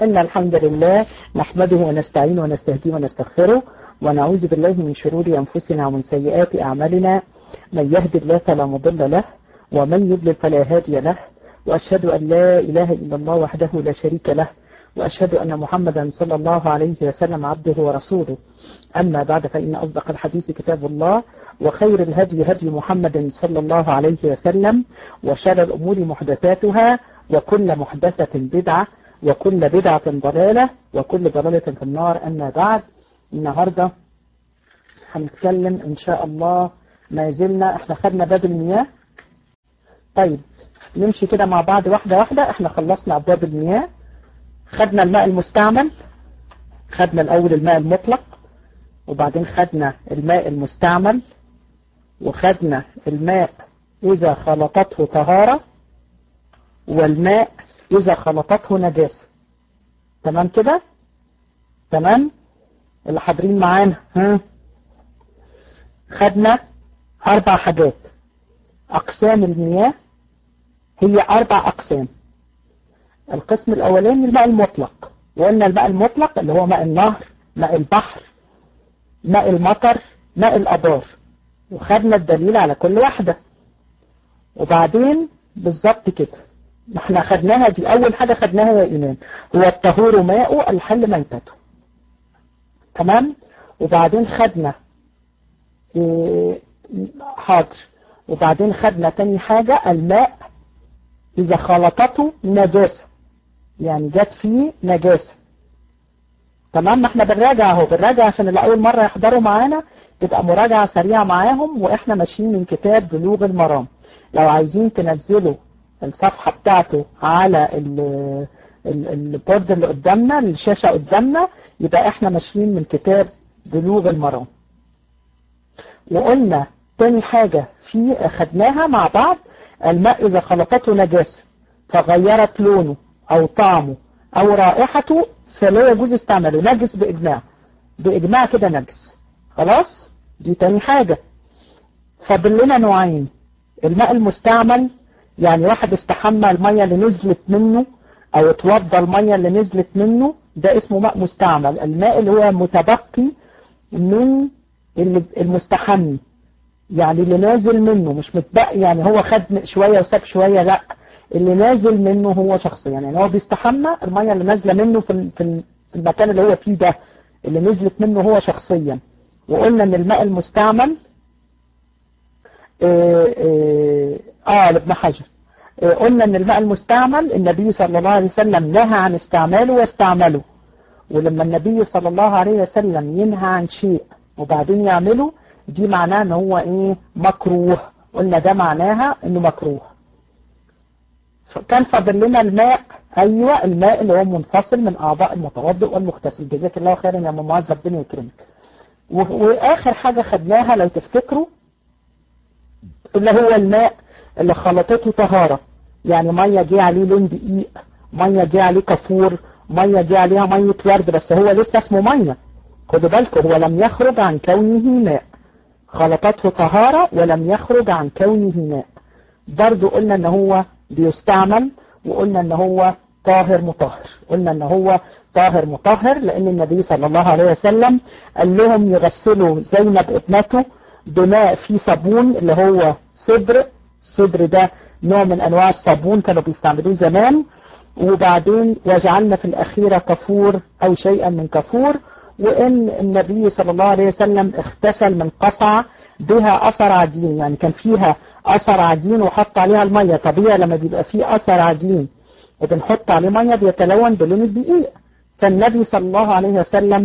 إن الحمد لله نحمده ونستعينه ونستهديه ونستغفره ونعوذ بالله من شرور أنفسنا ومن سيئات أعمالنا من يهد الله فلا مضل له ومن يضلل فلا هادي له وأشهد أن لا إله إلا الله وحده لا شريك له وأشهد أن محمدا صلى الله عليه وسلم عبده ورسوله أما بعد فإن أصدق الحديث كتاب الله وخير الهدي هدي محمد صلى الله عليه وسلم وشر الأمور محدثاتها وكل محدثة بدعة وكل بدعة ضلالة وكل ضلالة في النار أما بعد النهاردة هنتكلم إن شاء الله ما زلنا احنا خدنا باب المياه طيب نمشي كده مع بعض واحدة واحدة احنا خلصنا أبواب المياه خدنا الماء المستعمل خدنا الأول الماء المطلق وبعدين خدنا الماء المستعمل وخدنا الماء إذا خلطته طهارة والماء إذا خلطته نجاسة تمام كده تمام اللي حاضرين معانا ها خدنا أربع حاجات أقسام المياه هي أربع أقسام القسم الأولاني الماء المطلق وقلنا الماء المطلق اللي هو ماء النهر ماء البحر ماء المطر ماء الأبار وخدنا الدليل على كل واحدة وبعدين بالظبط كده ما احنا خدناها دي أول حاجة خدناها يا إيمان هو الطهور ماءه الحل ميتته تمام وبعدين خدنا إيه حاضر وبعدين خدنا تاني حاجة الماء إذا خلطته نجاسة يعني جت فيه نجاسة تمام ما احنا بنراجع اهو بنراجع عشان اللي أول مرة يحضروا معانا تبقى مراجعة سريعة معاهم وإحنا ماشيين من كتاب بلوغ المرام لو عايزين تنزلوا الصفحة بتاعته على البورد اللي قدامنا الشاشة قدامنا يبقى احنا ماشيين من كتاب بلوغ المرام وقلنا تاني حاجة في خدناها مع بعض الماء إذا خلطته نجاسة فغيرت لونه أو طعمه أو رائحته فلا يجوز استعماله نجس بإجماع بإجماع كده نجس خلاص دي تاني حاجة فاضل لنا نوعين الماء المستعمل يعني واحد استحمى المية اللي نزلت منه او اتوضى المية اللي نزلت منه ده اسمه ماء مستعمل الماء اللي هو متبقي من المستحمي يعني اللي نازل منه مش متبقي يعني هو خد شوية وساب شوية لا اللي نازل منه هو شخصيا يعني هو بيستحمى المية اللي نازلة منه في في المكان اللي هو فيه ده اللي نزلت منه هو شخصيا وقلنا ان الماء المستعمل اه, اه, آه لابن حجر اه قلنا ان الماء المستعمل النبي صلى الله عليه وسلم نهى عن استعماله واستعمله ولما النبي صلى الله عليه وسلم ينهى عن شيء وبعدين يعمله دي معناه ان هو ايه مكروه قلنا ده معناها انه مكروه كان فاضل لنا الماء ايوه الماء اللي هو منفصل من اعضاء المتوضئ والمغتسل جزاك الله خيرا يا ام معاذ ربنا يكرمك واخر حاجة خدناها لو تفتكروا اللي هو الماء اللي خلطته طهارة يعني مية جه عليه لون دقيق مية جه عليه كافور مية جه عليها مية ورد بس هو لسه اسمه مية خدوا بالكم هو لم يخرج عن كونه ماء خلطته طهارة ولم يخرج عن كونه ماء برضو قلنا ان هو بيستعمل وقلنا ان هو طاهر مطهر قلنا ان هو طاهر مطهر لان النبي صلى الله عليه وسلم قال لهم يغسلوا زينب ابنته بماء فيه صابون اللي هو صدر الصدر ده نوع من انواع الصابون كانوا بيستعملوه زمان وبعدين وجعلنا في الاخيرة كفور او شيئا من كفور وان النبي صلى الله عليه وسلم اغتسل من قصعة بها اثر عجين يعني كان فيها اثر عجين وحط عليها المية طبيعي لما بيبقى فيه اثر عجين وبنحط عليه مية بيتلون بلون الدقيق فالنبي صلى الله عليه وسلم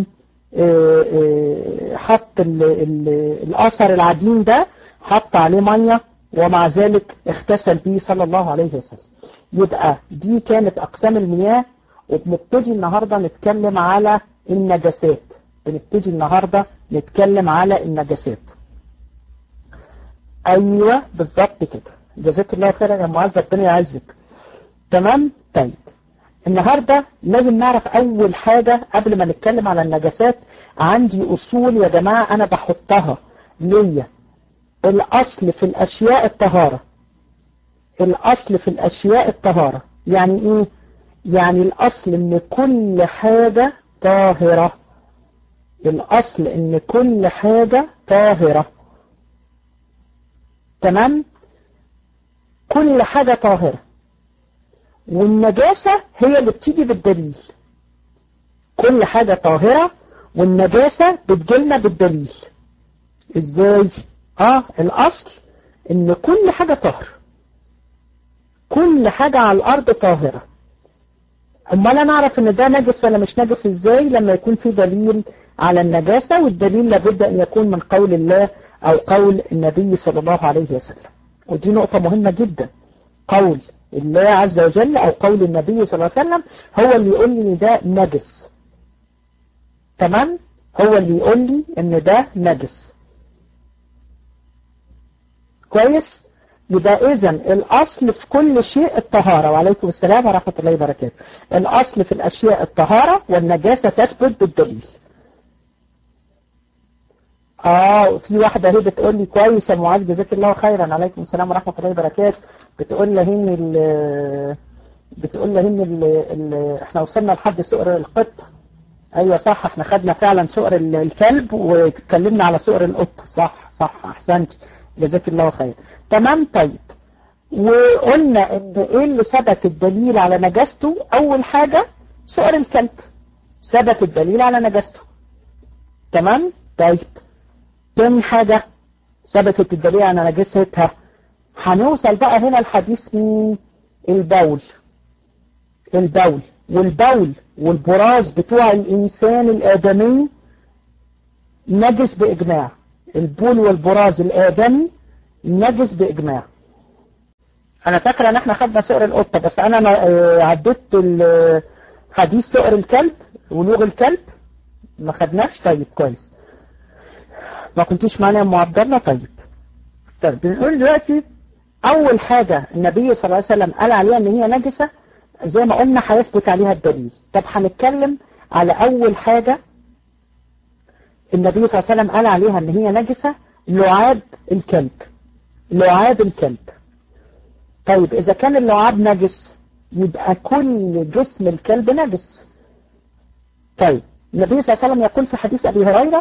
حط الأثر العجين ده حط عليه مية ومع ذلك اغتسل به صلى الله عليه وسلم يبقى دي كانت أقسام المياه وبنبتدي النهاردة نتكلم على النجاسات بنبتدي النهاردة نتكلم على النجاسات أيوة بالظبط كده جزاك الله خيرا يا معاذ ربنا يعزك تمام طيب النهاردة لازم نعرف أول حاجة قبل ما نتكلم على النجاسات عندي أصول يا جماعة أنا بحطها ليا الأصل في الأشياء الطهارة الأصل في الأشياء الطهارة يعني إيه يعني الأصل إن كل حاجة طاهرة الأصل إن كل حاجة طاهرة تمام كل حاجة طاهرة والنجاسة هي اللي بتيجي بالدليل كل حاجة طاهرة والنجاسة بتجيلنا بالدليل ازاي اه الاصل ان كل حاجة طاهرة كل حاجة على الارض طاهرة امال انا اعرف ان ده نجس ولا مش نجس ازاي لما يكون في دليل على النجاسة والدليل لابد ان يكون من قول الله او قول النبي صلى الله عليه وسلم ودي نقطة مهمة جدا قول الله عز وجل او قول النبي صلى الله عليه وسلم هو اللي يقول لي ان ده نجس تمام هو اللي يقول لي ان ده نجس كويس يبقى اذا الاصل في كل شيء الطهارة وعليكم السلام ورحمة الله وبركاته الاصل في الاشياء الطهارة والنجاسة تثبت بالدليل اه في واحدة هي بتقول لي كويس يا معاذ جزاك الله خيرا عليكم السلام ورحمة الله وبركاته بتقول لي هن ال بتقول لي هن ال ال احنا وصلنا لحد سؤر القطة ايوه صح احنا خدنا فعلا سؤر الكلب واتكلمنا على سؤر القطة صح صح احسنت جزاك الله خير تمام طيب وقلنا ان ايه اللي ثبت الدليل على نجاسته اول حاجة سؤر الكلب ثبت الدليل على نجاسته تمام طيب تاني حاجة ثبتت الدليل على نجاستها هنوصل بقى هنا الحديث مين البول البول والبول والبراز بتوع الإنسان الآدمي نجس بإجماع البول والبراز الآدمي نجس بإجماع أنا فاكرة أن احنا خدنا سؤر القطة بس أنا عديت حديث سؤر الكلب ولوغ الكلب ما خدناش طيب كويس ما كنتيش معنا يا ام عبد الله طيب طيب بنقول دلوقتي اول حاجة النبي صلى الله عليه وسلم قال عليها ان هي نجسة زي ما قلنا هيثبت عليها الدليل طب هنتكلم على اول حاجة النبي صلى الله عليه وسلم قال عليها ان هي نجسة لعاب الكلب لعاب الكلب طيب اذا كان اللعاب نجس يبقى كل جسم الكلب نجس طيب النبي صلى الله عليه وسلم يقول في حديث ابي هريره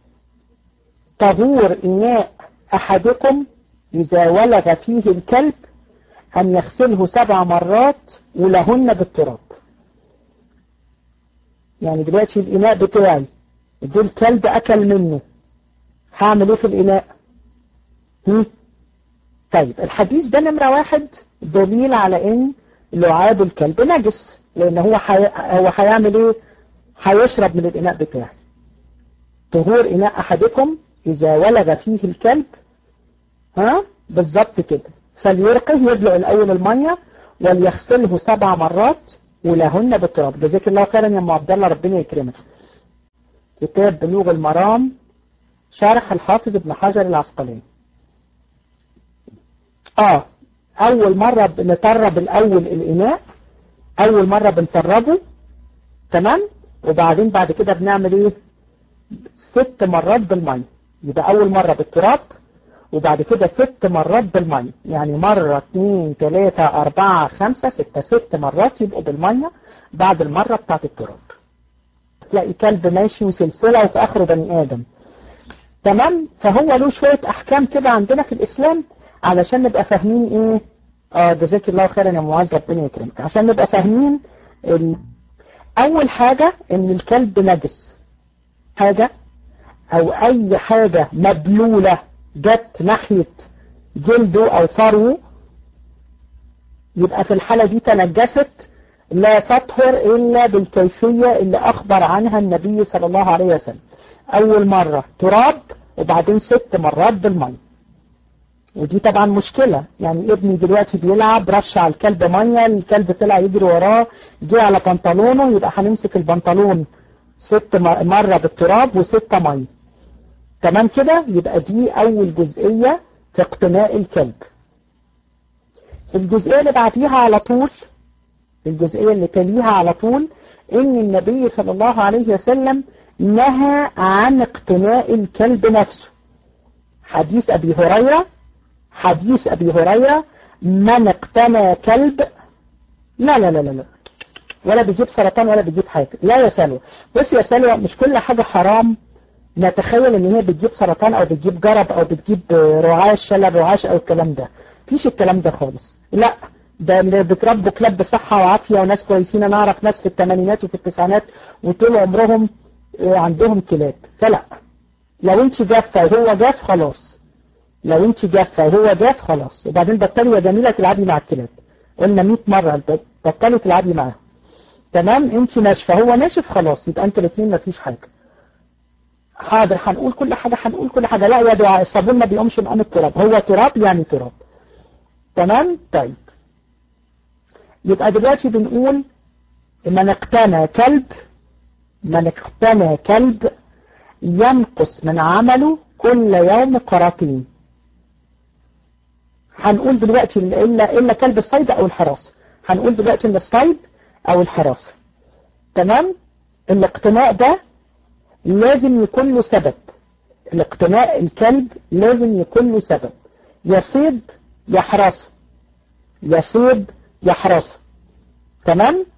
طهور إناء أحدكم إذا ولغ فيه الكلب أن يغسله سبع مرات ولهن بالتراب يعني دلوقتي الإناء بتاعي دول كلب أكل منه هعمل إيه في الإناء هم؟ طيب الحديث ده نمرة واحد دليل على إن لعاب الكلب نجس لأن هو حي... هو هيعمل إيه هيشرب من الإناء بتاعي طهور إناء أحدكم إذا ولغ فيه الكلب ها بالظبط كده فليرقه يبلع الأول المية وليغسله سبع مرات ولهن بالتراب جزاك الله خيرا يا ام عبد الله ربنا يكرمك كتاب بلوغ المرام شرح الحافظ ابن حجر العسقلاني اه اول مرة بنطرب الاول الاناء اول مرة بنطربه تمام وبعدين بعد كده بنعمل ايه ست مرات بالمية يبقى اول مرة بالتراب وبعد كده ست مرات بالمية يعني مرة اتنين تلاتة اربعة خمسة ستة ست مرات يبقوا بالمية بعد المرة بتاعت التراب تلاقي كلب ماشي وسلسلة وفي اخره بني ادم تمام فهو له شوية احكام كده عندنا في الاسلام علشان نبقى فاهمين ايه اه جزاك الله خيرا يا معاذ ربنا يكرمك عشان نبقى فاهمين ال... اول حاجة ان الكلب نجس حاجة او اي حاجة مبلولة جت ناحية جلده او ثروه يبقى في الحالة دي تنجست لا تطهر الا بالكيفية اللي اخبر عنها النبي صلى الله عليه وسلم اول مرة تراب وبعدين ست مرات بالمية ودي طبعا مشكلة يعني ابني دلوقتي بيلعب رش على الكلب مية الكلب طلع يجري وراه جه على بنطلونه يبقى هنمسك البنطلون ست مرة بالتراب وستة مية تمام كده يبقى دي اول جزئية في اقتناء الكلب الجزئية اللي بعديها على طول الجزئية اللي تليها على طول ان النبي صلى الله عليه وسلم نهى عن اقتناء الكلب نفسه حديث ابي هريرة حديث ابي هريرة من اقتنى كلب لا لا لا لا لا ولا بيجيب سرطان ولا بيجيب حاجة لا يا سلوى بص يا سلوى مش كل حاجة حرام نتخيل ان هي بتجيب سرطان او بتجيب جرب او بتجيب رعاش شلل رعاش او الكلام ده مفيش الكلام ده خالص لا ده اللي بتربوا كلاب بصحة وعافية وناس كويسين انا اعرف ناس في الثمانينات وفي التسعينات وطول عمرهم عندهم كلاب فلا لو انت جافة وهو جاف خلاص لو انت جافة وهو جاف خلاص وبعدين بطلي يا جميلة تلعبي مع الكلاب قلنا 100 مرة بطلي تلعبي معاهم تمام انت ناشفة هو ناشف خلاص يبقى انتوا الاثنين مفيش حاجة حاضر هنقول كل حاجة هنقول كل حاجة لا يا دعاء الصابون ما بيقومش مقام التراب هو تراب يعني تراب تمام طيب يبقى دلوقتي بنقول من اقتنى كلب من اقتنى كلب ينقص من عمله كل يوم قراطين هنقول دلوقتي إلا, إلا كلب الصيد أو الحراسة هنقول دلوقتي إن الصيد أو الحراسة تمام الاقتناء ده لازم يكون له سبب الاقتناء الكلب لازم يكون له سبب يصيد يحرسه يصيد يحرسه تمام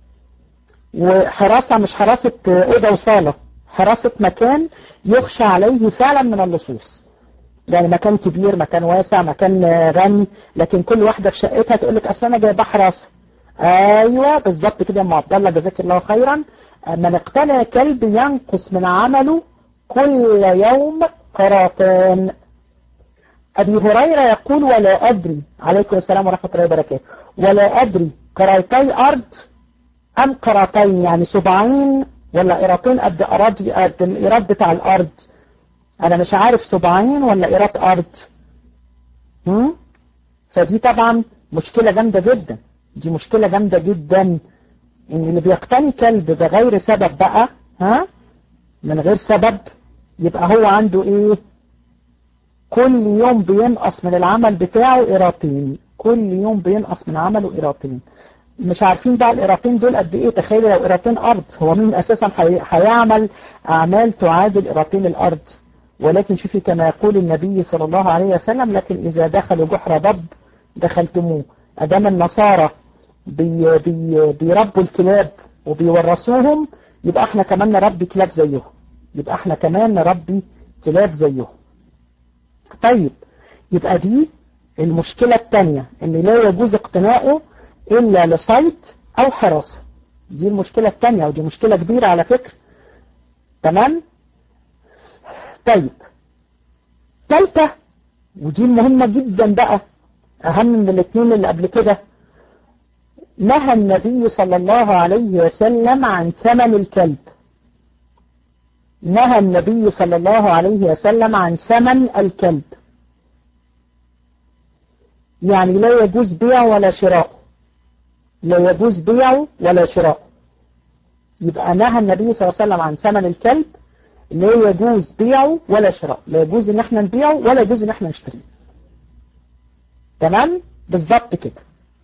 وحراسة مش حراسة أوضة وصالة حراسة مكان يخشى عليه فعلا من اللصوص يعني مكان كبير مكان واسع مكان غني لكن كل واحدة في شقتها تقول لك أصل أنا جايبها حراسة أيوة بالظبط كده يا أم عبد الله جزاك الله خيرا من اقتنى كلب ينقص من عمله كل يوم قراطان أبي هريرة يقول ولا أدري عليكم السلام ورحمة الله وبركاته ولا أدري قراطي أرض أم قراطين يعني سبعين ولا قراطين قد أراضي قد الإيراد بتاع الأرض أنا مش عارف سبعين ولا إيراد أرض هم؟ فدي طبعا مشكلة جامدة جدا دي مشكلة جامدة جدا إن اللي بيقتني كلب بغير سبب بقى ها من غير سبب يبقى هو عنده إيه كل يوم بينقص من العمل بتاعه قراطين كل يوم بينقص من عمله قراطين مش عارفين بقى القراطين دول قد ايه تخيلوا لو قراطين ارض هو مين اساسا هيعمل اعمال تعادل قراطين الارض ولكن شوفي كما يقول النبي صلى الله عليه وسلم لكن اذا دخلوا جحر ضب دخلتموه ادام النصارى بي بي بيربوا الكلاب وبيورثوهم يبقى احنا كمان نربي كلاب زيهم يبقى احنا كمان نربي كلاب زيهم طيب يبقى دي المشكلة الثانية ان لا يجوز اقتناؤه إلا لصيد أو حراسة دي المشكلة الثانية ودي مشكلة كبيرة على فكرة تمام طيب ثالثة ودي مهمة جدا بقى أهم من الاثنين اللي قبل كده نهى النبي صلى الله عليه وسلم عن ثمن الكلب نهى النبي صلى الله عليه وسلم عن ثمن الكلب يعني لا يجوز بيع ولا شراء لا يجوز بيعه ولا شراء يبقى نهى النبي صلى الله عليه وسلم عن ثمن الكلب لا يجوز بيعه ولا شراء لا يجوز ان احنا نبيعه ولا يجوز ان احنا نشتريه تمام بالظبط كده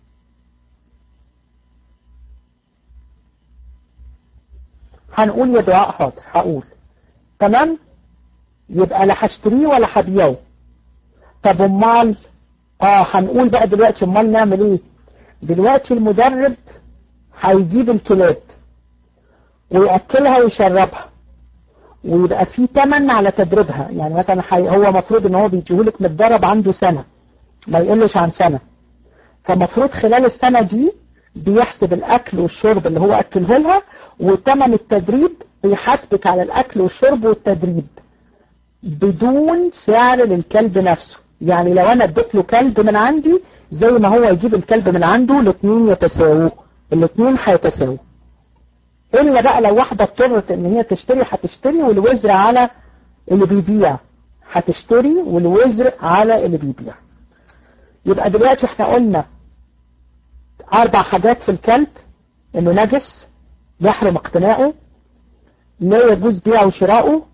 هنقول يا دعاء حاضر هقول تمام يبقى لا هشتريه ولا هبيعه طب امال اه هنقول بقى دلوقتي امال نعمل ايه دلوقتي المدرب هيجيب الكلاب ويأكلها ويشربها ويبقى في تمن على تدريبها يعني مثلا حي... هو مفروض ان هو بيجيهولك متدرب عنده سنة ما يقلش عن سنة فمفروض خلال السنة دي بيحسب الأكل والشرب اللي هو أكله لها وتمن التدريب بيحاسبك على الأكل والشرب والتدريب بدون سعر للكلب نفسه يعني لو أنا اديت له كلب من عندي زي ما هو يجيب الكلب من عنده الاثنين يتساووا الاثنين هيتساووا إلا بقى لو واحدة اضطرت ان هي تشتري هتشتري والوزر على اللي بيبيع هتشتري والوزر على اللي بيبيع يبقى دلوقتي احنا قلنا اربع حاجات في الكلب انه نجس يحرم اقتناؤه لا يجوز بيعه وشراؤه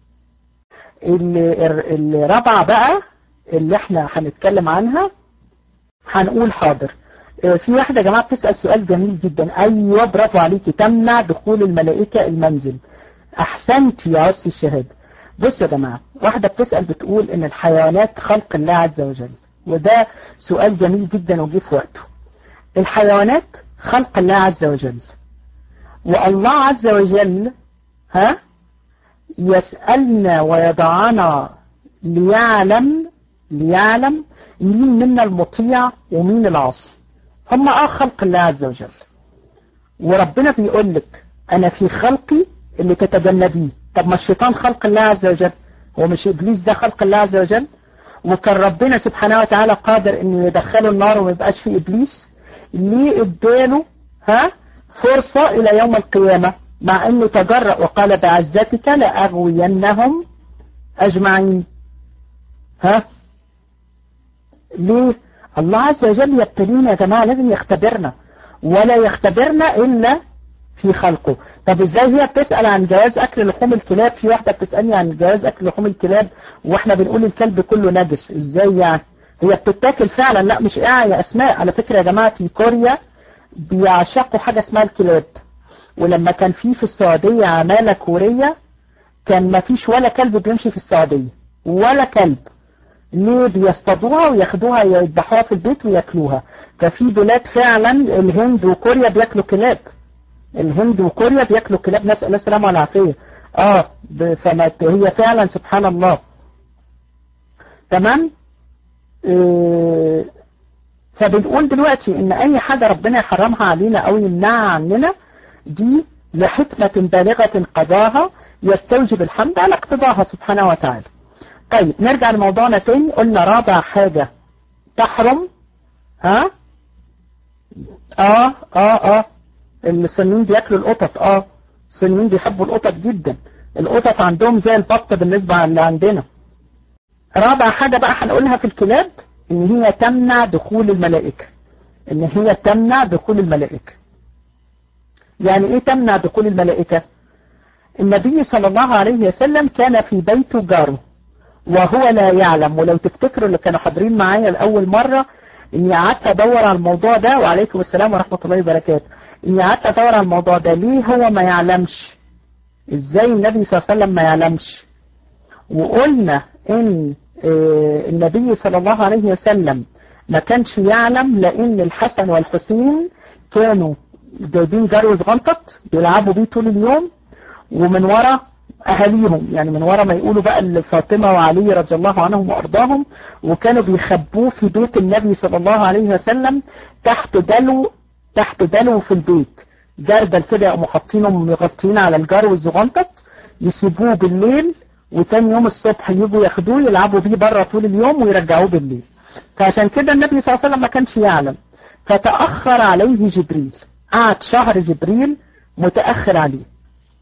الرابعة بقى اللي احنا هنتكلم عنها هنقول حاضر في واحدة يا جماعة بتسأل سؤال جميل جدا أيوة برافو عليكي تمنع دخول الملائكة المنزل أحسنت يا عرس الشهادة بص يا جماعة واحدة بتسأل بتقول إن الحيوانات خلق الله عز وجل وده سؤال جميل جدا وجه في وقته الحيوانات خلق الله عز وجل والله عز وجل ها يسألنا ويضعنا ليعلم ليعلم مين منا المطيع ومين العاصي هم اه خلق الله عز وجل وربنا بيقول لك انا في خلقي اللي تتجنبيه طب ما الشيطان خلق الله عز وجل هو مش ابليس ده خلق الله عز وجل وكان ربنا سبحانه وتعالى قادر انه يدخله النار وما يبقاش في ابليس ليه اداله ها فرصة الى يوم القيامة مع انه تجرأ وقال بعزتك لأغوينهم اجمعين ها ليه الله عز وجل يبتلينا يا جماعة لازم يختبرنا ولا يختبرنا إلا في خلقه طب ازاي هي بتسأل عن جواز أكل لحوم الكلاب في واحدة بتسألني عن جواز أكل لحوم الكلاب واحنا بنقول الكلب كله نجس ازاي يعني هي بتتاكل فعلا لا مش ايه يا أسماء على فكرة يا جماعة في كوريا بيعشقوا حاجة اسمها الكلاب ولما كان في في السعودية عمالة كورية كان ما فيش ولا كلب بيمشي في السعودية ولا كلب ليه بيصطادوها وياخدوها يذبحوها في البيت وياكلوها ففي بلاد فعلا الهند وكوريا بياكلوا كلاب الهند وكوريا بياكلوا كلاب نسأل الله السلامة والعافية اه فما هي فعلا سبحان الله تمام إيه فبنقول دلوقتي ان اي حاجة ربنا يحرمها علينا او يمنعها عننا دي لحكمة بالغة قضاها يستوجب الحمد على اقتضاها سبحانه وتعالى طيب نرجع لموضوعنا تاني قلنا رابع حاجة تحرم ها اه اه اه السنين بياكلوا القطط اه السنين بيحبوا القطط جدا القطط عندهم زي البط بالنسبة اللي عندنا رابع حاجة بقى هنقولها في الكلاب ان هي تمنع دخول الملائكة ان هي تمنع دخول الملائكة يعني ايه تمنع دخول الملائكة النبي صلى الله عليه وسلم كان في بيته جاره وهو لا يعلم ولو تفتكروا اللي كانوا حاضرين معايا لأول مرة اني قعدت ادور على الموضوع ده وعليكم السلام ورحمة الله وبركاته اني قعدت ادور على الموضوع ده ليه هو ما يعلمش ازاي النبي صلى الله عليه وسلم ما يعلمش وقلنا ان النبي صلى الله عليه وسلم ما كانش يعلم لان الحسن والحسين كانوا جايبين جرو صغنطط بيلعبوا بيه طول اليوم ومن ورا أهاليهم يعني من ورا ما يقولوا بقى لفاطمة وعلي رضي الله عنهم وأرضاهم وكانوا بيخبوه في بيت النبي صلى الله عليه وسلم تحت دلو تحت دلو في البيت جردل كده يقوموا حاطينهم مغطيين على الجرو الزغنطط يسيبوه بالليل وتاني يوم الصبح يجوا ياخدوه يلعبوا بيه بره طول اليوم ويرجعوه بالليل فعشان كده النبي صلى الله عليه وسلم ما كانش يعلم فتأخر عليه جبريل قعد شهر جبريل متأخر عليه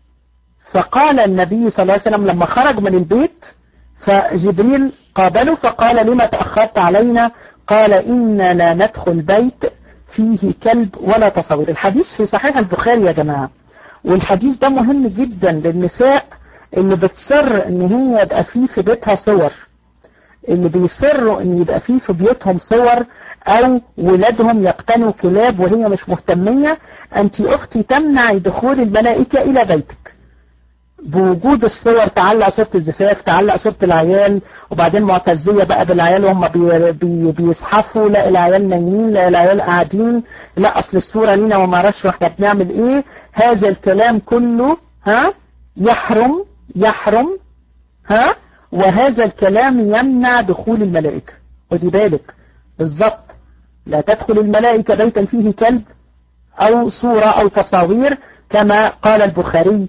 فقال النبي صلى الله عليه وسلم لما خرج من البيت فجبريل قابله فقال لما تأخرت علينا قال إنا لا ندخل بيت فيه كلب ولا تصوير الحديث في صحيح البخاري يا جماعة والحديث ده مهم جدا للنساء اللي بتصر ان هي يبقى فيه في بيتها صور اللي بيصروا ان يبقى فيه في بيوتهم صور او ولادهم يقتنوا كلاب وهي مش مهتمية انت اختي تمنعي دخول الملائكة الى بيتك بوجود الصور تعلق صورة الزفاف تعلق صورة العيال وبعدين معتزية بقى بالعيال وهم بي بي بيزحفوا لا العيال نايمين لا العيال قاعدين لا اصل الصورة لينا وما عرفش احنا بنعمل ايه هذا الكلام كله ها يحرم يحرم ها وهذا الكلام يمنع دخول الملائكة ودي بالك بالظبط لا تدخل الملائكة بيتا فيه كلب او صورة او تصاوير كما قال البخاري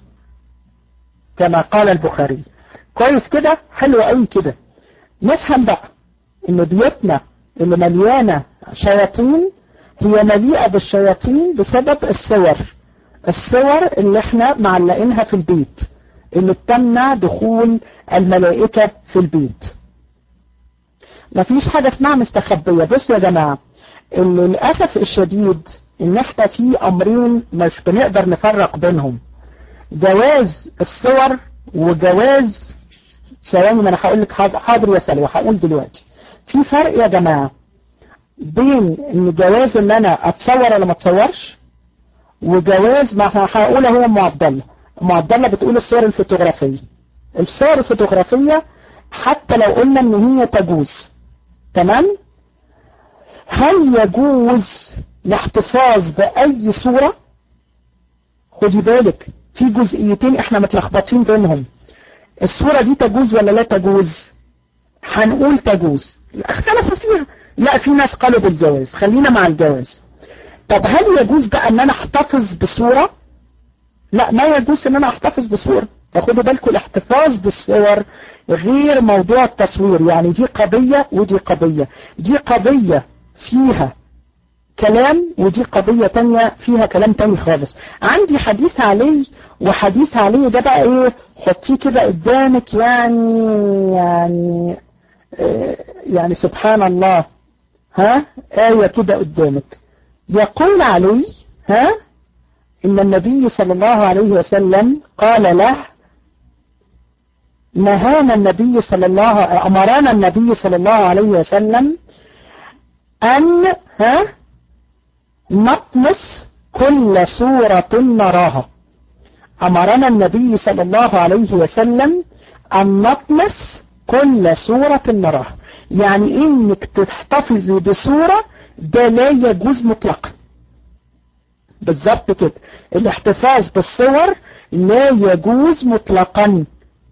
كما قال البخاري كويس كده حلو قوي كده نفهم بقى ان بيوتنا اللي مليانة شياطين هي مليئة بالشياطين بسبب الصور الصور اللي احنا معلقينها في البيت اللي بتمنع دخول الملائكة في البيت مفيش حاجة اسمها مستخبية بصوا يا جماعة اللي للأسف الشديد ان احنا في امرين مش بنقدر نفرق بينهم جواز الصور وجواز ثواني ما انا هقول لك حاضر يا سلوى هقول دلوقتي في فرق يا جماعه بين ان جواز ان انا اتصور ولا ما اتصورش وجواز ما هقول هو ام عبد الله ام عبد الله بتقول الصور الفوتوغرافيه الصور الفوتوغرافيه حتى لو قلنا ان هي تجوز تمام هل يجوز الاحتفاظ باي صوره خدي بالك في جزئيتين احنا متلخبطين بينهم الصورة دي تجوز ولا لا تجوز هنقول تجوز اختلفوا فيها لا في ناس قالوا بالجواز خلينا مع الجواز طب هل يجوز بقى ان انا احتفظ بصورة لا ما يجوز ان انا احتفظ بصورة فخدوا بالكم الاحتفاظ بالصور غير موضوع التصوير يعني دي قضية ودي قضية دي قضية فيها كلام ودي قضية تانية فيها كلام تاني خالص عندي حديث علي وحديث علي ده بقى ايه حطيه كده قدامك يعني يعني اه يعني سبحان الله ها آية كده قدامك يقول علي ها إن النبي صلى الله عليه وسلم قال له نهانا النبي صلى الله أمرنا النبي صلى الله عليه وسلم أن ها نطمس كل صورة نراها أمرنا النبي صلى الله عليه وسلم أن نطمس كل صورة نراها يعني إنك تحتفظي بصورة ده لا يجوز مطلقا بالظبط كده الاحتفاظ بالصور لا يجوز مطلقا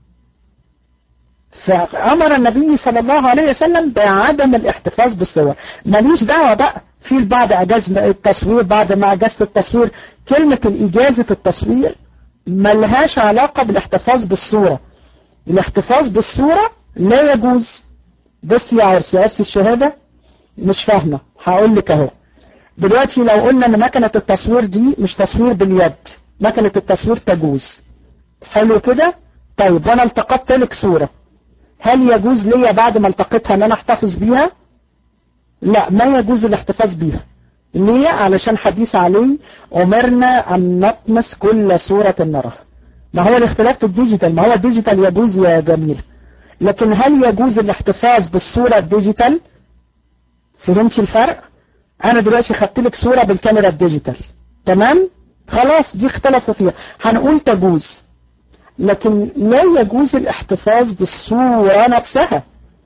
فأمر النبي صلى الله عليه وسلم بعدم الاحتفاظ بالصور ماليش دعوة بقى في البعض أجاز التصوير بعد ما أجازت التصوير كلمة الإجازة التصوير ملهاش علاقة بالاحتفاظ بالصورة الاحتفاظ بالصورة لا يجوز بص يا عرسي عرسي الشهادة مش فاهمة هقول لك اهو دلوقتي لو قلنا ان مكنة التصوير دي مش تصوير باليد مكنة التصوير تجوز حلو كده طيب وانا التقطت لك صورة هل يجوز ليا بعد ما التقيتها ان انا احتفظ بيها لا ما يجوز الاحتفاظ بيها ليه علشان حديث علي أمرنا أن نطمس كل صورة نراها ما هو الاختلاف في الديجيتال ما هو الديجيتال يجوز يا جميل لكن هل يجوز الاحتفاظ بالصورة الديجيتال فهمتي الفرق انا دلوقتي خدت لك صورة بالكاميرا الديجيتال تمام خلاص دي اختلفوا فيها هنقول تجوز لكن لا يجوز الاحتفاظ بالصورة نفسها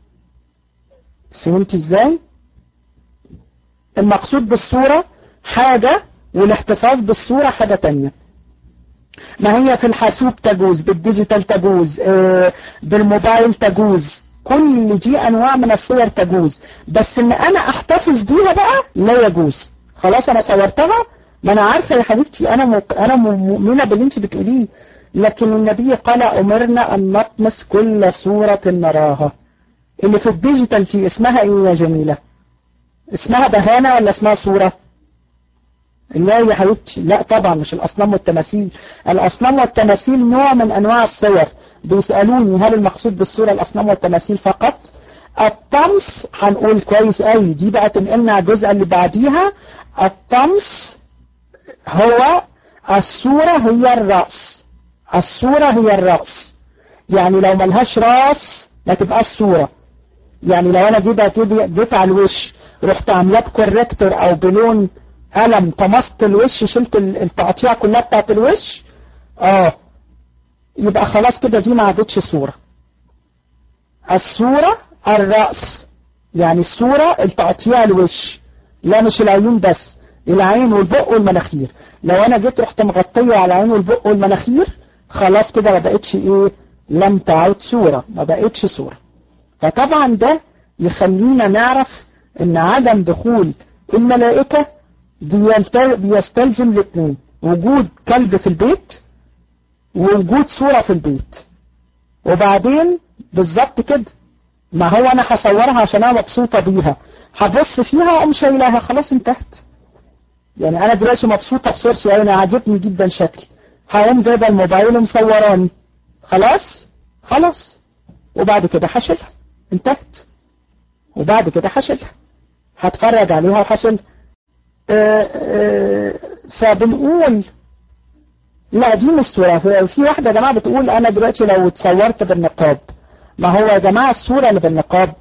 فهمتي ازاي المقصود بالصورة حاجة والاحتفاظ بالصورة حاجة تانية ما هي في الحاسوب تجوز بالديجيتال تجوز آه بالموبايل تجوز كل دي انواع من الصور تجوز بس ان انا احتفظ بيها بقى لا يجوز خلاص انا صورتها ما انا عارفة يا حبيبتي انا مك... انا مؤمنة باللي انت بتقوليه لكن النبي قال امرنا ان نطمس كل صورة نراها اللي في الديجيتال دي اسمها ايه يا جميلة اسمها بهانة ولا اسمها صورة لا يا حبيبتي لا طبعا مش الأصنام والتماثيل الأصنام والتماثيل نوع من أنواع الصور بيسألوني هل المقصود بالصورة الأصنام والتماثيل فقط الطمس هنقول كويس قوي دي بقى تنقلنا على الجزء اللي بعديها الطمس هو الصورة هي الرأس الصورة هي الرأس يعني لو ملهاش راس ما تبقاش صورة يعني لو انا جيت جيت على الوش رحت عاملاه بكوريكتور او بلون قلم طمست الوش شلت التقطيع كلها بتاعت الوش اه يبقى خلاص كده دي ما عادتش صورة الصورة الرأس يعني الصورة التقطيع الوش لا مش العيون بس العين والبق والمناخير لو انا جيت رحت مغطيه على العين والبق والمناخير خلاص كده ما بقتش ايه لم تعد صورة ما بقتش صورة فطبعا ده يخلينا نعرف ان عدم دخول الملائكة بيستلزم الاثنين وجود كلب في البيت ووجود صورة في البيت وبعدين بالظبط كده ما هو انا هصورها عشان انا مبسوطة بيها هبص فيها واقوم شايلها خلاص انتهت يعني انا دلوقتي مبسوطة بصورتي انا عاجبني جدا شكلي هقوم جايبه الموبايل ومصوراني خلاص خلاص وبعد كده هشيلها انتهت وبعد كده هشيلها هتفرج عليها وهشيلها فبنقول لا دي مش صورة في واحدة يا جماعة بتقول أنا دلوقتي لو اتصورت بالنقاب ما هو يا جماعة الصورة اللي بالنقاب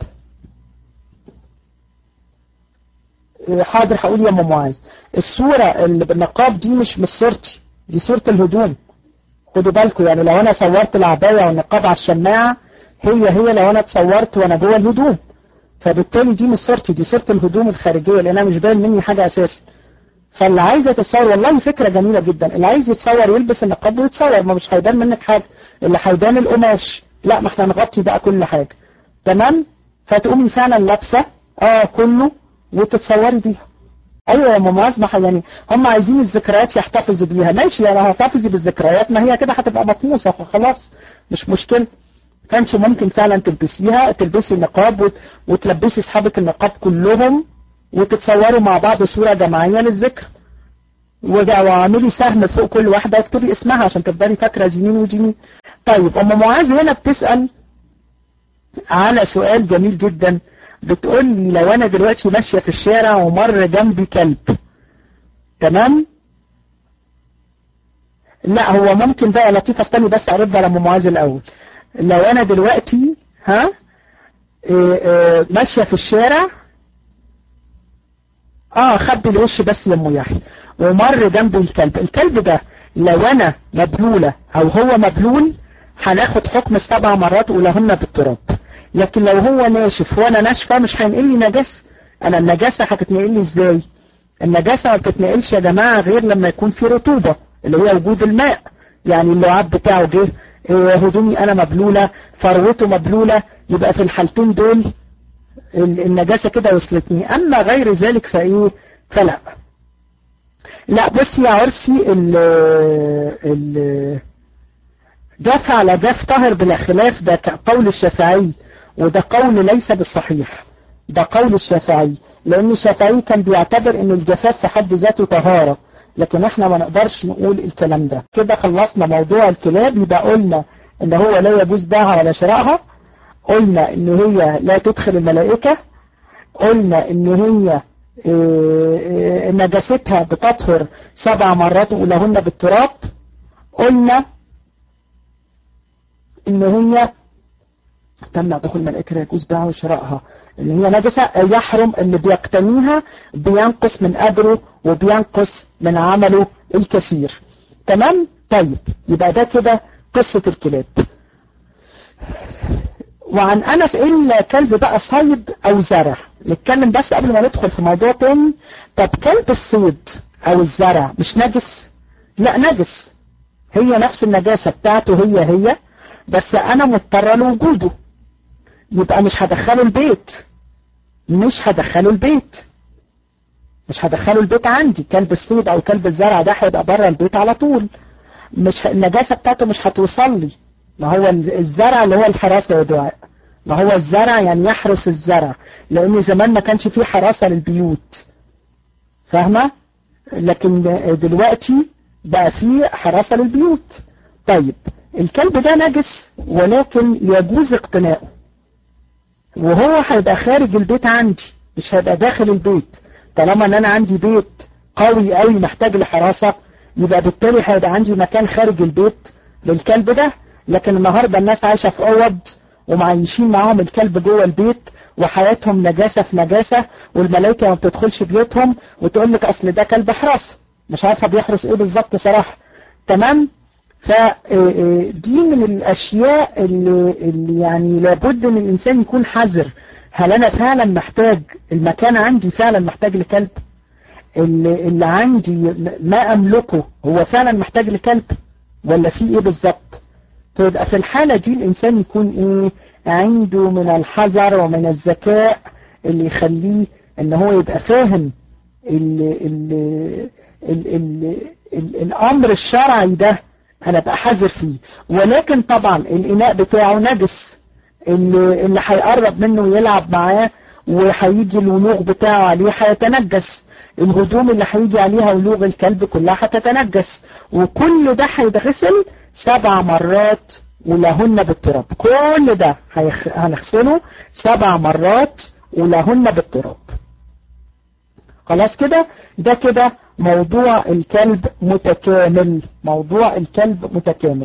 حاضر هقول يا ام معاذ الصورة اللي بالنقاب دي مش مش صورتي دي صورة الهدوم خدوا بالكم يعني لو انا صورت العباية والنقاب على الشماعة هي هي لو انا اتصورت وانا جوه الهدوم فبالتالي دي مش صورتي دي صورة الهدوم الخارجية لان انا مش باين مني حاجة اساسا فاللي عايزة تتصور والله فكرة جميلة جدا اللي عايز يتصور يلبس النقاب ويتصور ما مش هيبان منك حاجة اللي هيبان القماش لا ما احنا نغطي بقى كل حاجة تمام فتقومي فعلا لابسة اه كله وتتصوري بيها ايوه يا ماما اسمح يعني هم عايزين الذكريات يحتفظوا بيها ماشي يعني هتحتفظي بالذكريات ما هي كده هتبقى مطموسة فخلاص مش مشكلة فانت ممكن فعلا تلبسيها تلبسي النقاب وت... وتلبسي اصحابك النقاب كلهم وتتصوروا مع بعض صورة جماعية للذكر واعملي سهم فوق كل واحدة اكتبي اسمها عشان تفضلي فاكرة جميل وجميل طيب ام معاذ هنا بتسأل على سؤال جميل جدا بتقول لي لو انا دلوقتي ماشية في الشارع ومر جنبي كلب تمام لا هو ممكن بقى لطيفة استني بس ارد على ام معاذ الاول لو انا دلوقتي ها إيه إيه ماشية في الشارع اه خبي الوش بس يا ام يحيى ومر جنبه الكلب الكلب ده لو انا مبلولة او هو مبلول هناخد حكم السبع مرات ولهن بالتراب لكن لو هو ناشف وانا ناشفة مش هينقل لي نجاسة انا النجاسة هتتنقل لي ازاي النجاسة ما بتتنقلش يا جماعة غير لما يكون في رطوبة اللي هي وجود الماء يعني اللعاب بتاعه جه هدومي انا مبلولة فروته مبلولة يبقى في الحالتين دول النجاسة كده وصلتني اما غير ذلك فايه فلا لا بص يا عرسي ال ال جاف على جاف طاهر بلا خلاف ده قول الشافعي وده قول ليس بالصحيح ده قول الشافعي لان الشافعي كان بيعتبر ان الجفاف في حد ذاته طهارة لكن احنا ما نقدرش نقول الكلام ده كده خلصنا موضوع الكلاب يبقى قلنا ان هو لا يجوز بيعها ولا شرائها قلنا ان هي لا تدخل الملائكة قلنا ان هي نجاستها بتطهر سبع مرات ولهن بالتراب قلنا ان هي تمنع دخول الملائكة لا يجوز بيعها وشرائها اللي هي نجسة يحرم اللي بيقتنيها بينقص من أجره وبينقص من عمله الكثير تمام طيب يبقى ده كده قصة الكلاب وعن أنس إلا كلب بقى صيد أو زرع نتكلم بس قبل ما ندخل في موضوع تاني طب كلب الصيد أو الزرع مش نجس لا نجس هي نفس النجاسة بتاعته هي هي بس أنا مضطرة لوجوده يبقى مش هدخله البيت مش هدخله البيت مش هدخله البيت عندي كلب الصيد او كلب الزرع ده هيبقى بره البيت على طول مش النجاسة بتاعته مش هتوصل لي ما هو الزرع اللي هو الحراسة يا دعاء ما هو الزرع يعني يحرس الزرع لان زمان ما كانش فيه حراسة للبيوت فاهمة لكن دلوقتي بقى فيه حراسة للبيوت طيب الكلب ده نجس ولكن يجوز اقتناؤه وهو هيبقى خارج البيت عندي مش هيبقى داخل البيت طالما ان انا عندي بيت قوي قوي محتاج لحراسة يبقى بالتالي هيبقى عندي مكان خارج البيت للكلب ده لكن النهاردة الناس عايشة في اوض ومعيشين معاهم الكلب جوه البيت وحياتهم نجاسة في نجاسة والملائكة ما بتدخلش بيوتهم وتقول لك اصل ده كلب حراسة مش عارفة بيحرس ايه بالظبط صراحة تمام فدي من الاشياء اللي, اللي يعني لابد ان الانسان يكون حذر هل انا فعلا محتاج المكان عندي فعلا محتاج لكلب اللي, اللي عندي ما املكه هو فعلا محتاج لكلب ولا في ايه بالظبط تبقى في الحالة دي الانسان يكون ايه عنده من الحذر ومن الذكاء اللي يخليه ان هو يبقى فاهم ال ال ال ال ال الامر الشرعي ده انا ابقى حذر فيه ولكن طبعا الاناء بتاعه نجس اللي, اللي هيقرب منه يلعب معاه وهيجي الولوغ بتاعه عليه هيتنجس الهدوم اللي هيجي عليها ولوغ الكلب كلها هتتنجس وكل ده هيتغسل سبع مرات ولهن بالتراب كل ده هنغسله سبع مرات ولهن بالتراب خلاص كده ده كده موضوع الكلب متكامل موضوع الكلب متكامل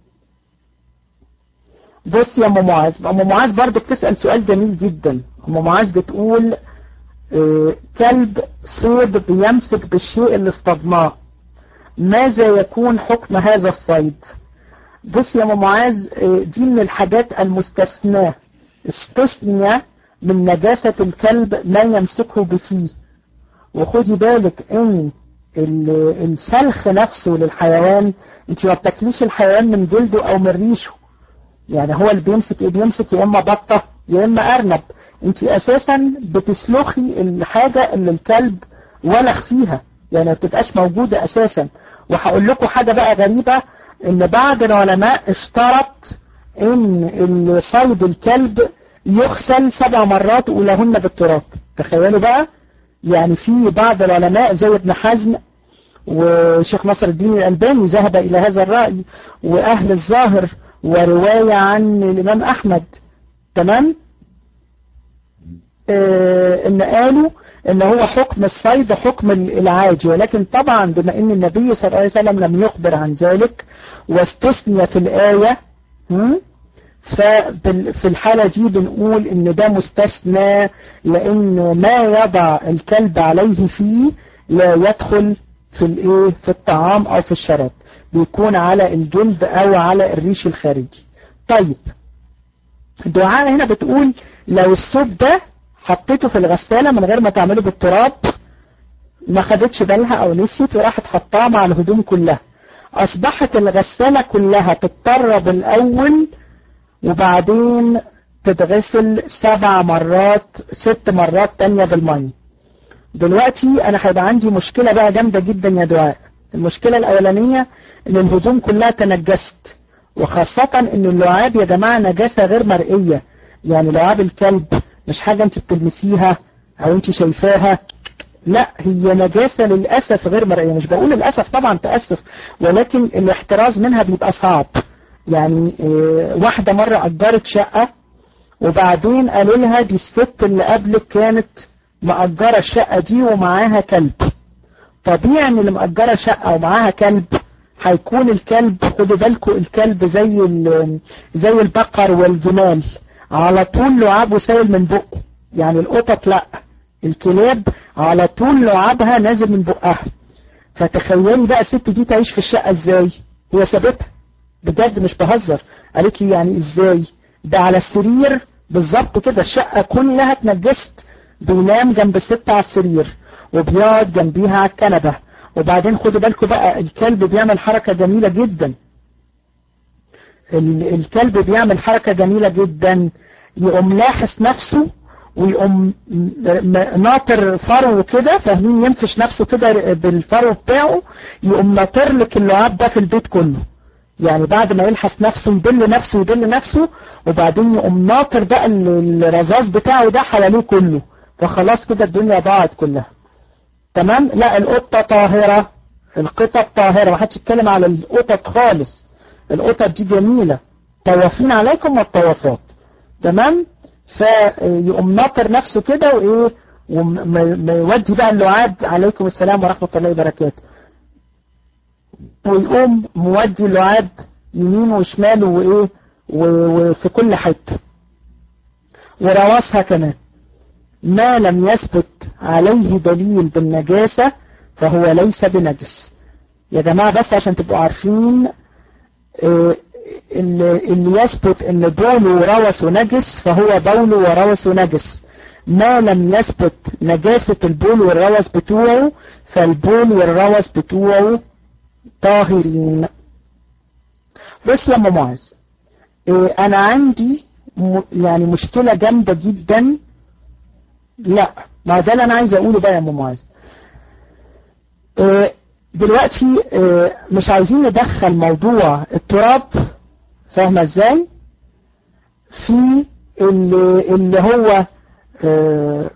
بص يا ام معاذ ام معاذ برضه بتسأل سؤال جميل جدا ام معاذ بتقول اه كلب صيد بيمسك بالشيء اللي اصطدناه ماذا يكون حكم هذا الصيد بص يا ام معاذ اه دي من الحاجات المستثناة استثنى من نجاسة الكلب ما يمسكه بفيه وخدي بالك ان السلخ نفسه للحيوان انت ما بتاكليش الحيوان من جلده او من ريشه يعني هو اللي بيمسك ايه بيمسك يا اما بطة يا اما ارنب انت اساسا بتسلخي الحاجة اللي الكلب ولخ فيها يعني ما بتبقاش موجودة اساسا وهقول لكم حاجة بقى غريبة ان بعض العلماء اشترط ان صيد الكلب يغسل سبع مرات اولهن بالتراب تخيلوا بقى يعني في بعض العلماء زي ابن حزم وشيخ نصر الدين الألباني ذهب إلى هذا الرأي وأهل الظاهر ورواية عن الإمام أحمد تمام آه إن قالوا إن هو حكم الصيد حكم العاجي ولكن طبعا بما إن النبي صلى الله عليه وسلم لم يخبر عن ذلك واستثني في الآية ففي الحالة دي بنقول ان ده مستثنى لان ما يضع الكلب عليه فيه لا يدخل في الايه في الطعام او في الشراب بيكون على الجلد او على الريش الخارجي طيب الدعاء هنا بتقول لو الثوب ده حطيته في الغسالة من غير ما تعمله بالتراب ما خدتش بالها او نسيت وراحت حطاه مع الهدوم كلها اصبحت الغسالة كلها تتطرب الاول وبعدين تتغسل سبع مرات ست مرات تانية بالمية دلوقتي انا هيبقى عندي مشكلة بقى جامدة جدا يا دعاء المشكلة الاولانية ان الهدوم كلها تنجست وخاصة ان اللعاب يا جماعة نجاسة غير مرئية يعني لعاب الكلب مش حاجة انت بتلمسيها او انت شايفاها لا هي نجاسة للأسف غير مرئية مش بقول للأسف طبعا تأسف ولكن الاحتراز منها بيبقى صعب يعني واحدة مرة أجرت شقة وبعدين قالوا لها دي الست اللي قبلك كانت مأجرة الشقة دي ومعاها كلب طبيعي ان اللي مأجرة شقة ومعاها كلب هيكون الكلب خدوا بالكم الكلب زي زي البقر والجمال على طول لعابه سايل من بقه يعني القطط لا الكلاب على طول لعابها نازل من بقها فتخيلي بقى الست دي تعيش في الشقة ازاي هي سابتها بجد مش بهزر قالت لي يعني ازاي ده على السرير بالظبط كده الشقة كلها اتنجست بينام جنب الست على السرير وبيقعد جنبيها على الكنبة وبعدين خدوا بالكم بقى الكلب بيعمل حركة جميلة جدا الكلب بيعمل حركة جميلة جدا يقوم لاحس نفسه ويقوم ناطر فرو كده فاهمين ينفش نفسه كده بالفرو بتاعه يقوم ناطر لك اللعاب ده في البيت كله يعني بعد ما يلحس نفسه يدل نفسه يدل نفسه وبعدين يقوم ناطر بقى الرذاذ بتاعه ده حواليه كله فخلاص كده الدنيا ضاعت كلها تمام لا القطة طاهرة القطط طاهرة ما حدش يتكلم على القطط خالص القطط دي جميلة طوافين عليكم والطوافات تمام فيقوم ناطر نفسه كده وايه وما يودي بقى اللعاب عليكم السلام ورحمة الله وبركاته ويقوم مودي اللعاب يمين وشمال وايه وفي كل حتة ورواسها كمان ما لم يثبت عليه دليل بالنجاسة فهو ليس بنجس يا جماعة بس عشان تبقوا عارفين اللي يثبت ان بوله وروسه نجس فهو بوله وروسه نجس ما لم يثبت نجاسة البول والروس بتوعه فالبول والروس بتوعه طاهرين بص يا معاذ إيه انا عندي م... يعني مشكلة جامدة جدا لا ما ده اللي انا عايز اقوله بقى يا معاذ إيه دلوقتي إيه مش عايزين ندخل موضوع التراب فاهمة ازاي في اللي, اللي هو إيه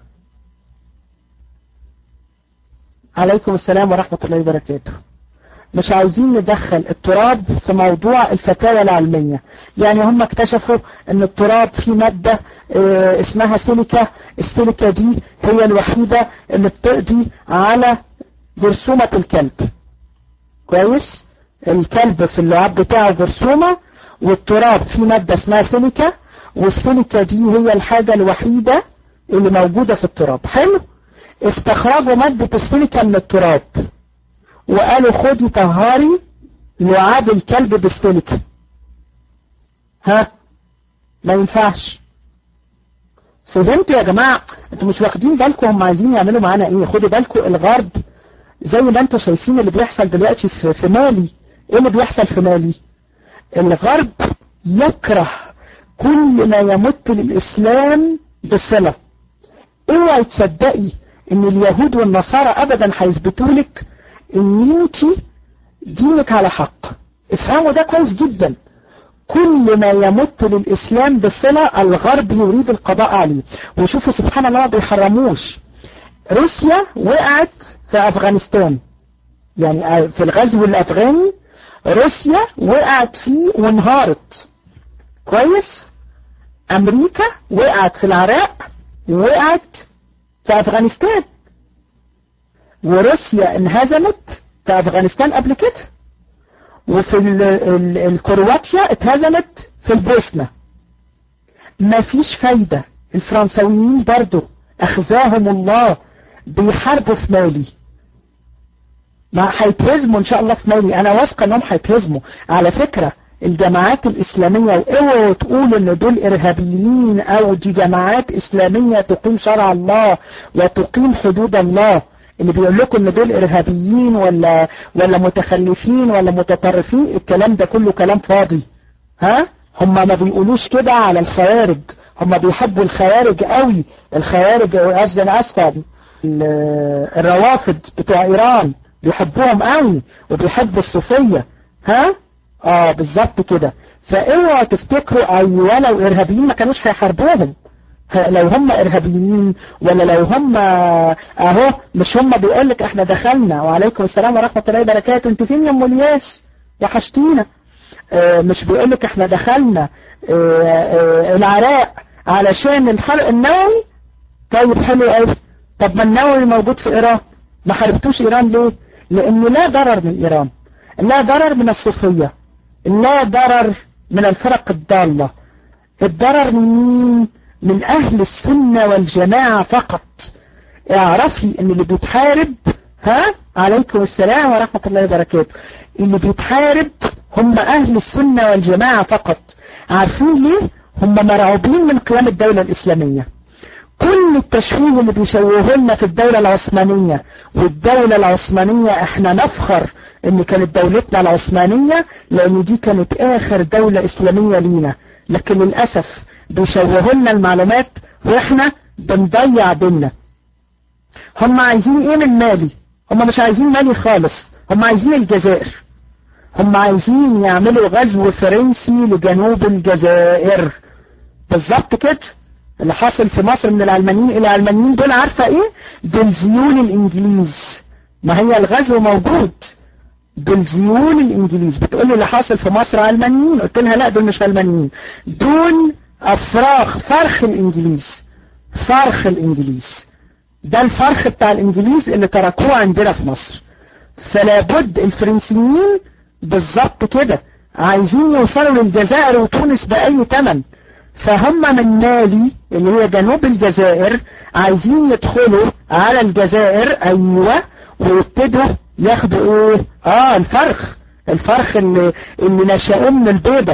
عليكم السلام ورحمة الله وبركاته مش عايزين ندخل التراب في موضوع الفتاوى العلمية يعني هم اكتشفوا ان التراب فيه مادة اه اسمها سيليكا السيليكا دي هي الوحيدة اللي بتقضي على جرثومة الكلب كويس الكلب في اللعاب بتاعه جرثومة والتراب فيه مادة اسمها سيليكا والسيليكا دي هي الحاجة الوحيدة اللي موجودة في التراب حلو استخرجوا مادة السيليكا من التراب وقالوا خدي طهاري لعاب الكلب بالسيليكا ها ما ينفعش فهمتوا يا جماعة انتوا مش واخدين بالكم هم عايزين يعملوا معانا ايه خدوا بالكم الغرب زي ما انتم شايفين اللي بيحصل دلوقتي في, في مالي ايه اللي بيحصل في مالي الغرب يكره كل ما يمت للإسلام بصلة اوعي تصدقي ان اليهود والنصارى ابدا هيثبتوا لك ان انت دينك على حق افهموا ده كويس جدا كل ما يمت للإسلام بصلة الغرب يريد القضاء عليه وشوفوا سبحان الله ما بيحرموش روسيا وقعت في أفغانستان يعني في الغزو الأفغاني روسيا وقعت فيه وانهارت كويس أمريكا وقعت في العراق ووقعت في أفغانستان وروسيا انهزمت في أفغانستان قبل كده وفي ال ال الكرواتيا اتهزمت في البوسنة ما فيش فايدة الفرنساويين برضو أخزاهم الله بيحاربوا في مالي ما هيتهزموا ان شاء الله في مالي انا واثقه انهم هيتهزموا على فكرة الجماعات الاسلامية واوعوا تقولوا ان دول ارهابيين او دي جماعات اسلامية تقيم شرع الله وتقيم حدود الله اللي بيقول لكم ان دول ارهابيين ولا ولا متخلفين ولا متطرفين الكلام ده كله كلام فاضي ها هم ما بيقولوش كده على الخوارج هم بيحبوا الخوارج قوي الخوارج قصدي انا اسفه الروافض بتوع ايران بيحبوهم قوي وبيحبوا الصوفيه ها اه بالظبط كده فاوعوا تفتكروا ايوه لو ارهابيين ما كانوش هيحاربوهم لو هم ارهابيين ولا لو هم اهو مش هم بيقول لك احنا دخلنا وعليكم السلام ورحمة الله وبركاته انتوا فين يا ام الياس وحشتينا اه مش بيقول لك احنا دخلنا اه اه العراق علشان الحرق النووي طيب حلو قوي طب ما النووي موجود في ايران ما حاربتوش ايران ليه لانه لا ضرر من ايران لا ضرر من الصوفية لا ضرر من الفرق الضالة الضرر من مين من أهل السنة والجماعة فقط اعرفي ان اللي بيتحارب ها عليكم السلام ورحمة الله وبركاته اللي بيتحارب هم أهل السنة والجماعة فقط عارفين ليه هم مرعوبين من قيام الدولة الإسلامية كل التشويه اللي بيشوهوا لنا في الدولة العثمانية والدولة العثمانية احنا نفخر ان كانت دولتنا العثمانية لان دي كانت اخر دولة اسلامية لينا لكن للأسف بيشوهوا لنا المعلومات واحنا بنضيع ديننا هم عايزين ايه من مالي هم مش عايزين مالي خالص هم عايزين الجزائر هم عايزين يعملوا غزو فرنسي لجنوب الجزائر بالظبط كده اللي حاصل في مصر من العلمانيين العلمانيين دول عارفة ايه دول زيون الانجليز ما هي الغزو موجود دول زيون الانجليز بتقول لي اللي حاصل في مصر علمانيين قلت لها لا دول مش علمانيين دول افراخ فرخ الانجليز فرخ الانجليز ده الفرخ بتاع الانجليز اللي تركوه عندنا في مصر فلا بد الفرنسيين بالظبط كده عايزين يوصلوا للجزائر وتونس بأي تمن فهم من مالي اللي هي جنوب الجزائر عايزين يدخلوا على الجزائر ايوه ويبتدوا ياخدوا ايه اه الفرخ الفرخ اللي, اللي نشأوه من البيضة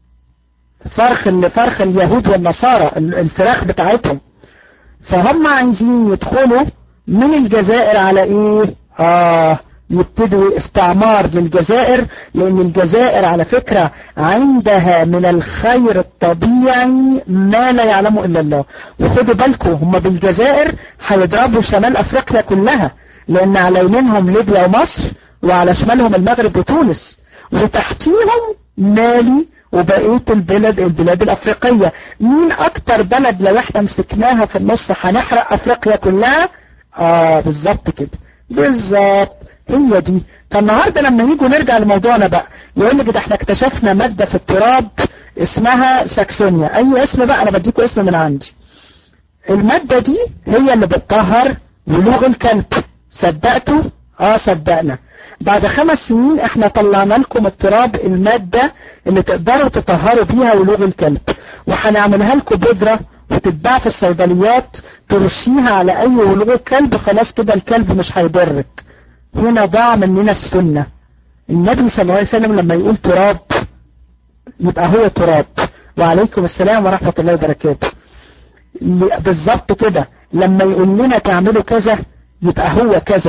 فرخ اللي فرخ اليهود والنصارى الفراخ بتاعتهم فهم عايزين يدخلوا من الجزائر على ايه اه يبتدوا استعمار للجزائر لان الجزائر على فكرة عندها من الخير الطبيعي ما لا يعلمه الا الله وخدوا بالكم هم بالجزائر هيضربوا شمال افريقيا كلها لان على يمينهم ليبيا ومصر وعلى شمالهم المغرب وتونس وتحتيهم مالي وبقية البلد البلاد الافريقية مين اكتر بلد لو احنا مسكناها في النص هنحرق افريقيا كلها اه بالظبط كده بالظبط هي دي فالنهاردة لما يجوا نرجع لموضوعنا بقى يقول لك ده احنا اكتشفنا مادة في التراب اسمها ساكسونيا اي اسم بقى انا بديكوا اسم من عندي المادة دي هي اللي بتطهر ولوغ الكلب صدقتوا اه صدقنا بعد خمس سنين احنا طلعنا لكم التراب المادة اللي تقدروا تطهروا بيها ولوغ الكلب وهنعملها لكم بودرة وتتباع في الصيدليات ترشيها على اي ولوغ كلب خلاص كده الكلب مش هيضرك هنا ضاع مننا السنة النبي صلى الله عليه وسلم لما يقول تراب يبقى هو تراب وعليكم السلام ورحمة الله وبركاته بالظبط كده لما يقول لنا تعملوا كذا يبقى هو كذا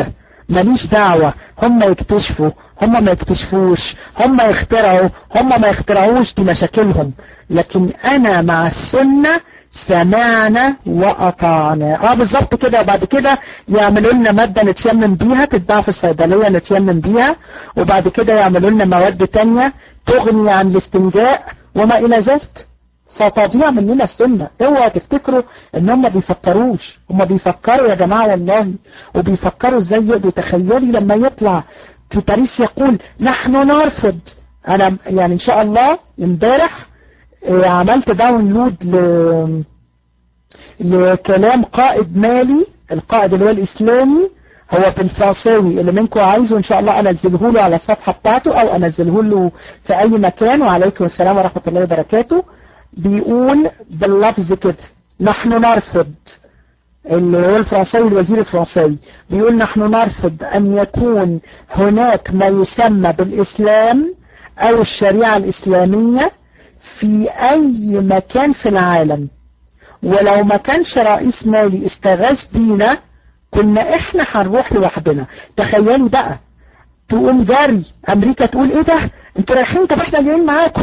ماليش دعوة هم يكتشفوا هم ما يكتشفوش هم يخترعوا هم ما يخترعوش دي مشاكلهم لكن انا مع السنة سمعنا وأطعنا اه بالظبط كده وبعد كده يعملوا لنا مادة نتيمم بيها تتباع في الصيدلية نتيمم بيها وبعد كده يعملوا لنا مواد تانية تغني عن الاستنجاء وما إلى ذلك فتضيع مننا السنة اوعى تفتكروا ان هم بيفكروش هم بيفكروا يا جماعة والله وبيفكروا ازاي يقدروا تخيلي لما يطلع في باريس يقول نحن نرفض انا يعني ان شاء الله امبارح عملت داونلود ل... لكلام قائد مالي القائد اللي هو الإسلامي هو بالفرنساوي اللي منكم عايزه إن شاء الله أنزله له على الصفحة بتاعته أو أنزله له في أي مكان وعليكم السلام ورحمة الله وبركاته بيقول باللفظ كده نحن نرفض اللي هو الفرنساوي الوزير الفرنساوي بيقول نحن نرفض أن يكون هناك ما يسمى بالإسلام أو الشريعة الإسلامية في أي مكان في العالم ولو ما كانش رئيس مالي استغاث بينا كنا احنا هنروح لوحدنا تخيلي بقى تقوم جاري امريكا تقول ايه ده انتوا رايحين طب احنا جايين معاكم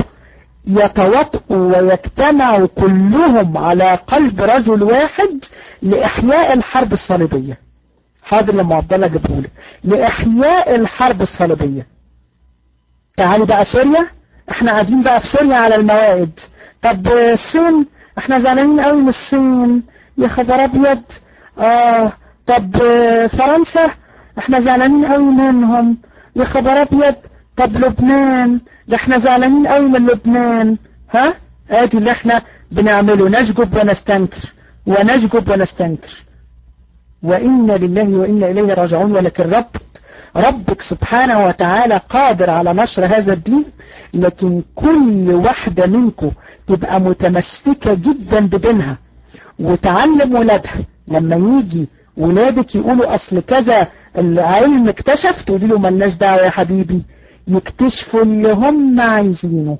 يتواطئوا ويجتمعوا كلهم على قلب رجل واحد لإحياء الحرب الصليبية حاضر لما عبد الله جبهولي لإحياء الحرب الصليبية تعالي بقى سوريا احنا قاعدين بقى في سوريا على الموائد طب الصين احنا زعلانين قوي من الصين يا خبر ابيض اه طب فرنسا احنا زعلانين قوي منهم يا خبر ابيض طب لبنان ده احنا زعلانين قوي من لبنان ها ادي اللي احنا بنعمله نشجب ونستنكر ونشجب ونستنكر وإنا لله وإنا إليه راجعون ولكن ربك ربك سبحانه وتعالى قادر على نشر هذا الدين لكن كل واحدة منكم تبقى متمسكة جدا بدينها وتعلم ولادها لما يجي ولادك يقولوا أصل كذا العلم اكتشف تقولي له ملناش دعوة يا حبيبي يكتشفوا اللي هم عايزينه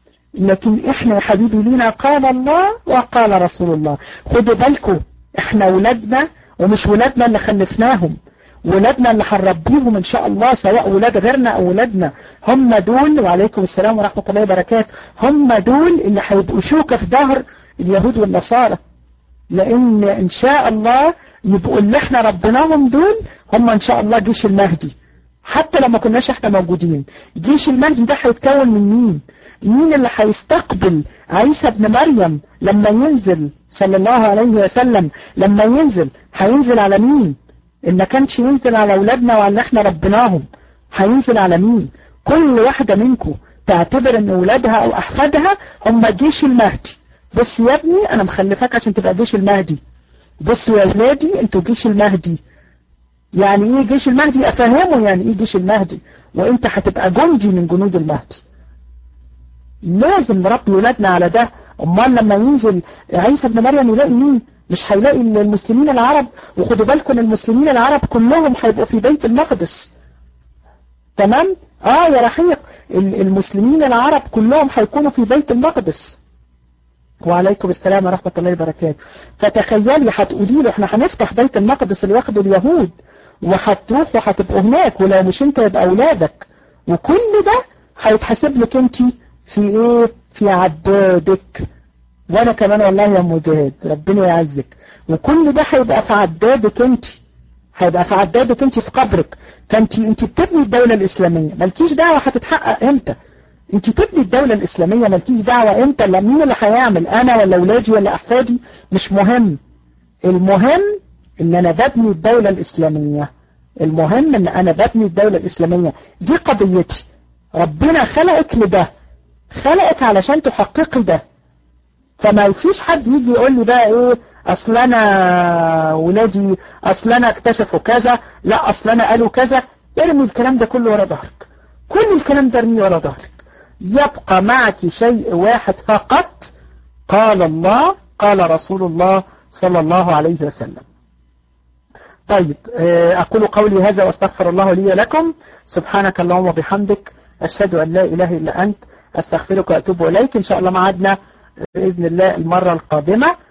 لكن احنا يا حبيبي لينا قال الله وقال رسول الله خدوا بالكم احنا ولادنا ومش ولادنا اللي خلفناهم ولادنا اللي هنربيهم ان شاء الله سواء ولاد غيرنا او ولادنا هم دول وعليكم السلام ورحمة الله وبركاته هم دول اللي هيبقوا شوكة في ظهر اليهود والنصارى لان ان شاء الله يبقوا اللي احنا ربناهم دول هم ان شاء الله جيش المهدي حتى لما كناش احنا موجودين جيش المهدي ده هيتكون من مين مين اللي هيستقبل عيسى ابن مريم لما ينزل صلى الله عليه وسلم لما ينزل هينزل على مين ان ما كانش ينزل على اولادنا وعلى احنا ربناهم هينزل على مين كل واحدة منكم تعتبر ان اولادها او احفادها هم جيش المهدي بص يا ابني انا مخلفاك عشان تبقى جيش المهدي بصوا يا اولادي انتوا جيش المهدي يعني ايه جيش المهدي افهمه يعني ايه جيش المهدي وانت هتبقى جندي من جنود المهدي لازم نربي ولادنا على ده امال لما ينزل عيسى ابن مريم يلاقي مين مش هيلاقي المسلمين العرب وخدوا بالكم المسلمين العرب كلهم هيبقوا في بيت المقدس تمام اه يا رحيق المسلمين العرب كلهم هيكونوا في بيت المقدس وعليكم السلام ورحمة الله وبركاته فتخيلي هتقولي له احنا هنفتح بيت المقدس اللي واخده اليهود وهتروح وهتبقوا هناك ولو مش انت يبقى اولادك وكل ده هيتحسب لك انت في ايه في عدادك وانا كمان والله يا مجاهد ربنا يعزك وكل ده هيبقى في عدادك انت هيبقى في عدادك انت في قبرك فانت انت بتبني الدولة الاسلامية مالكيش دعوة هتتحقق امتى انت تبني الدولة الاسلامية مالكيش دعوة امتى لا مين اللي هيعمل انا ولا اولادي ولا احفادي مش مهم المهم ان انا ببني الدولة الاسلامية المهم ان انا ببني الدولة الاسلامية دي قضيتي ربنا خلقك لده خلقك علشان تحققي ده فما فيش حد يجي يقول لي بقى ايه اصل انا ولادي اصل انا اكتشفوا كذا لا اصل انا قالوا كذا ارمي الكلام ده كله ورا ظهرك كل الكلام ده ارمي ورا ظهرك يبقى معك شيء واحد فقط قال الله قال رسول الله صلى الله عليه وسلم طيب أقول قولي هذا واستغفر الله لي ولكم سبحانك اللهم وبحمدك أشهد أن لا إله إلا أنت أستغفرك وأتوب إليك إن شاء الله معادنا بإذن الله المرة القادمة